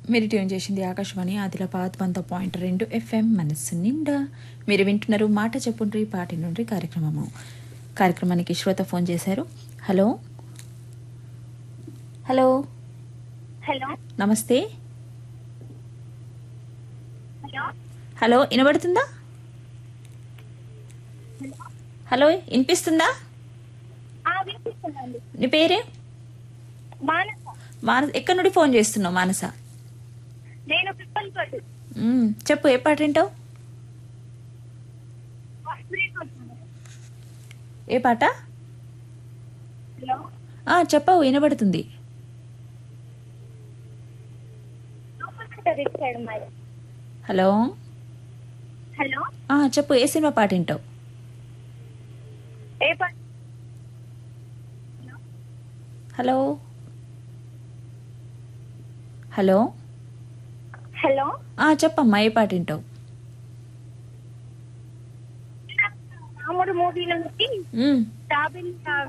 మీరు ట్యూన్ చేసింది ఆకాశవాణి ఆదిలాబాద్ వంద పాయింట్ రెండు ఎఫ్ఎం మనస్సు నిండా మీరు వింటున్నారు మాట చెప్పుండ్రి పాటి నుండి కార్యక్రమము కార్యక్రమానికి శ్రోత ఫోన్ చేశారు హలో హలో హలో నమస్తే హలో హలో వినబడుతుందా హలో వినిపిస్తుందా ఆ, వినిపిస్తుందండి నీ పేరే మానస మానస ఎక్కడి నుండి ఫోన్ చేస్తున్నావు మానస నేను పిప్పలతోటి మ్మ్, చెప్పు ఏ పాట వింటావు ఏ పాట హలో ఆ, చెప్పవు వినబడుతుంది లోపల ఇచ్చాడు మరి హలో హలో ఆ, చెప్పు ఏ సినిమా పాట వింటావు ఏ పాట హలో హలో హలో ఆ, చెప్పమ్మా ఏ పాట వింటావు రాముడు మూవీ నుంచి మ్మ్. జాబిల్